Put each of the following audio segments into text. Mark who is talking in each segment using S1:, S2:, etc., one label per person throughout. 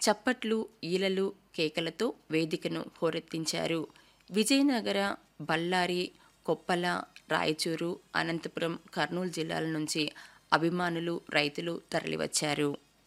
S1: చప్పట్లు ఈలలు కేకలతో వేదికను హోరెత్తించారు విజయనగర బళ్ళారి కొప్పల రాయచూరు అనంతపురం కర్నూలు జిల్లాల నుంచి అభిమానులు రైతులు తరలివచ్చారు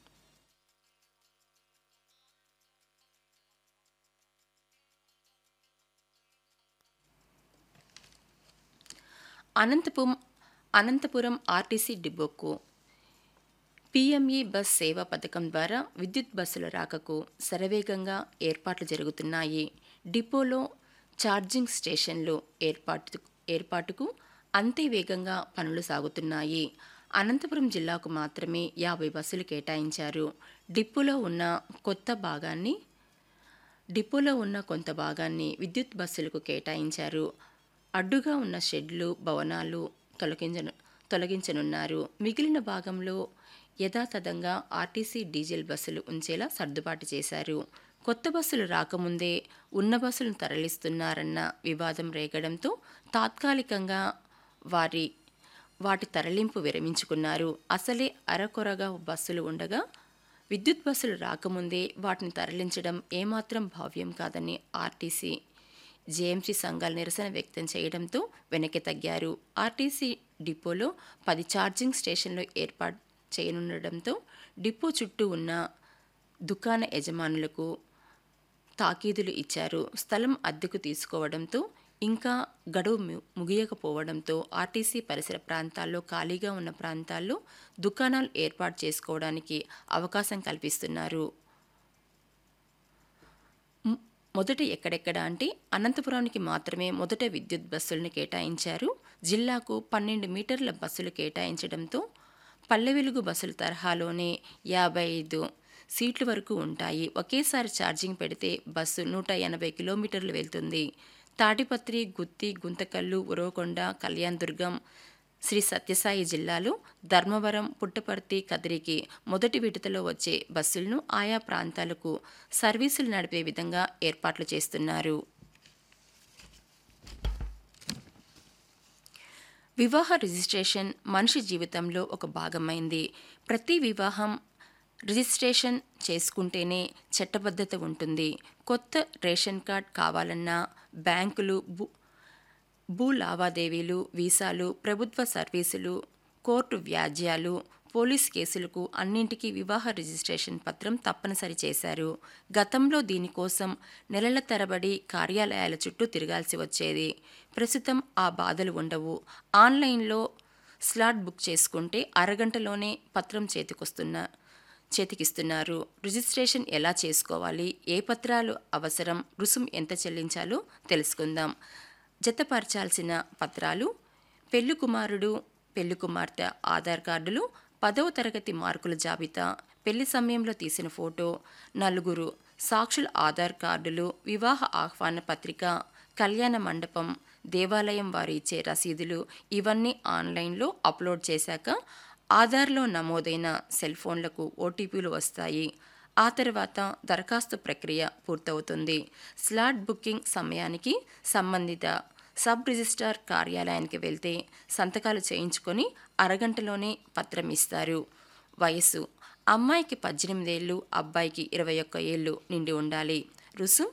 S1: అనంతపురం అనంతపురం ఆర్టీసీ డిపోకు పీఎంఈ బస్ సేవా పథకం ద్వారా విద్యుత్ బస్సుల రాకకు శరవేగంగా ఏర్పాట్లు జరుగుతున్నాయి డిపోలో ఛార్జింగ్ స్టేషన్లు ఏర్పాటు ఏర్పాటుకు అంతే వేగంగా పనులు సాగుతున్నాయి అనంతపురం జిల్లాకు మాత్రమే యాభై బస్సులు కేటాయించారు డిపోలో ఉన్న కొత్త భాగాన్ని డిపోలో ఉన్న కొంత భాగాన్ని విద్యుత్ బస్సులకు కేటాయించారు అడ్డుగా ఉన్న షెడ్లు భవనాలు తొలగించను తొలగించనున్నారు మిగిలిన భాగంలో యథాతథంగా ఆర్టీసీ డీజిల్ బస్సులు ఉంచేలా సర్దుబాటు చేశారు కొత్త బస్సులు రాకముందే ఉన్న బస్సులను తరలిస్తున్నారన్న వివాదం రేగడంతో తాత్కాలికంగా వారి వాటి తరలింపు విరమించుకున్నారు అసలే అరకొరగా బస్సులు ఉండగా విద్యుత్ బస్సులు రాకముందే వాటిని తరలించడం ఏమాత్రం భావ్యం కాదని ఆర్టీసీ జేఎంసీ సంఘాలు నిరసన వ్యక్తం చేయడంతో వెనక్కి తగ్గారు ఆర్టీసీ డిపోలో పది ఛార్జింగ్ స్టేషన్లు ఏర్పాటు చేయనుండడంతో డిపో చుట్టూ ఉన్న దుకాణ యజమానులకు తాకీదులు ఇచ్చారు స్థలం అద్దెకు తీసుకోవడంతో ఇంకా గడువు ము- ముగియకపోవడంతో ఆర్టీసీ పరిసర ప్రాంతాల్లో ఖాళీగా ఉన్న ప్రాంతాల్లో దుకాణాలు ఏర్పాటు చేసుకోవడానికి అవకాశం కల్పిస్తున్నారు మ్- మొదట ఎక్కడెక్కడ అంటే అనంతపురానికి మాత్రమే మొదట విద్యుత్ బస్సులను కేటాయించారు జిల్లాకు పన్నెండు మీటర్ల బస్సులు కేటాయించడంతో పల్లె వెలుగు బస్సుల తరహాలోనే యాభై ఐదు సీట్ల వరకు ఉంటాయి ఒకేసారి ఛార్జింగ్ పెడితే బస్సు నూట ఎనభై కిలోమీటర్లు వెళ్తుంది తాటిపత్రి గుత్తి గుంతకల్లు ఉరవకొండ కళ్యాణ్ దుర్గం శ్రీ సత్యసాయి జిల్లాలో ధర్మవరం పుట్టపర్తి కదిరికి మొదటి విడతలో వచ్చే బస్సులను ఆయా ప్రాంతాలకు సర్వీసులు నడిపే విధంగా ఏర్పాట్లు చేస్తున్నారు వివాహ రిజిస్ట్రేషన్ మనిషి జీవితంలో ఒక భాగమైంది ప్రతి వివాహం రిజిస్ట్రేషన్ చేసుకుంటేనే చట్టబద్ధత ఉంటుంది కొత్త రేషన్ కార్డ్ కావాలన్నా బ్యాంకులు భూ భూ లావాదేవీలు వీసాలు ప్రభుత్వ సర్వీసులు కోర్టు వ్యాజ్యాలు పోలీస్ కేసులకు అన్నింటికీ వివాహ రిజిస్ట్రేషన్ పత్రం తప్పనిసరి చేశారు గతంలో దీనికోసం నెలల తరబడి కార్యాలయాల చుట్టూ తిరగాల్సి వచ్చేది ప్రస్తుతం ఆ బాధలు ఉండవు ఆన్లైన్లో స్లాట్ బుక్ చేసుకుంటే అరగంటలోనే పత్రం చేతికొస్తున్న చేతికిస్తున్నారు రిజిస్ట్రేషన్ ఎలా చేసుకోవాలి ఏ పత్రాలు అవసరం రుసుం ఎంత చెల్లించాలో తెలుసుకుందాం జతపరచాల్సిన పత్రాలు పెళ్లి కుమారుడు పెళ్లి కుమార్తె ఆధార్ కార్డులు పదవ తరగతి మార్కుల జాబితా పెళ్లి సమయంలో తీసిన ఫోటో నలుగురు సాక్షుల ఆధార్ కార్డులు వివాహ ఆహ్వాన పత్రిక కళ్యాణ మండపం దేవాలయం వారు ఇచ్చే రసీదులు ఇవన్నీ ఆన్లైన్లో అప్లోడ్ చేశాక ఆధార్లో నమోదైన సెల్ ఫోన్లకు ఓటీపీలు వస్తాయి ఆ తర్వాత దరఖాస్తు ప్రక్రియ పూర్తవుతుంది స్లాట్ బుకింగ్ సమయానికి సంబంధిత సబ్ రిజిస్ట్రార్ కార్యాలయానికి వెళ్తే సంతకాలు చేయించుకొని అరగంటలోనే పత్రం ఇస్తారు వయస్సు అమ్మాయికి పద్దెనిమిదేళ్ళు అబ్బాయికి ఇరవై ఒక్క ఏళ్ళు నిండి ఉండాలి రుసుం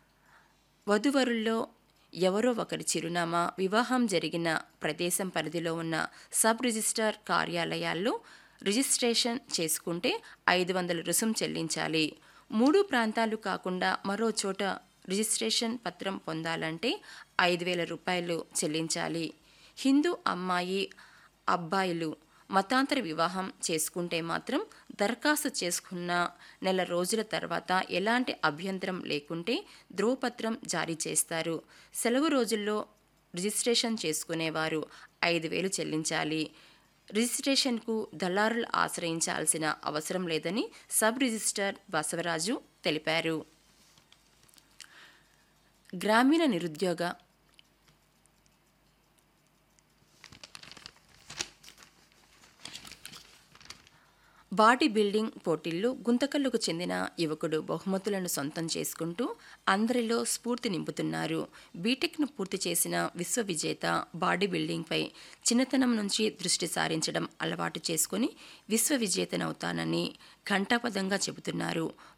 S1: వధువరుల్లో ఎవరో ఒకరి చిరునామా వివాహం జరిగిన ప్రదేశం పరిధిలో ఉన్న సబ్ రిజిస్ట్రార్ కార్యాలయాల్లో రిజిస్ట్రేషన్ చేసుకుంటే ఐదు వందల రుసుం చెల్లించాలి మూడు ప్రాంతాలు కాకుండా మరో చోట రిజిస్ట్రేషన్ పత్రం పొందాలంటే ఐదు వేల రూపాయలు చెల్లించాలి హిందూ అమ్మాయి అబ్బాయిలు మతాంతర వివాహం చేసుకుంటే మాత్రం దరఖాస్తు చేసుకున్న నెల రోజుల తర్వాత ఎలాంటి అభ్యంతరం లేకుంటే ధ్రువపత్రం జారీ చేస్తారు సెలవు రోజుల్లో రిజిస్ట్రేషన్ చేసుకునేవారు ఐదు వేలు చెల్లించాలి రిజిస్ట్రేషన్కు దళారులు ఆశ్రయించాల్సిన అవసరం లేదని సబ్ రిజిస్ట్రార్ బసవరాజు తెలిపారు గ్రామీణ నిరుద్యోగ బాడీ బిల్డింగ్ పోటీల్లో గుంతకల్లుకు చెందిన యువకుడు బహుమతులను సొంతం చేసుకుంటూ అందరిలో స్ఫూర్తి నింపుతున్నారు బీటెక్ను పూర్తి చేసిన విశ్వ విజేత బాడీ బిల్డింగ్పై చిన్నతనం నుంచి దృష్టి సారించడం అలవాటు చేసుకుని విశ్వ విజేతనవుతానని ఘంటాపదంగా చెబుతున్నారు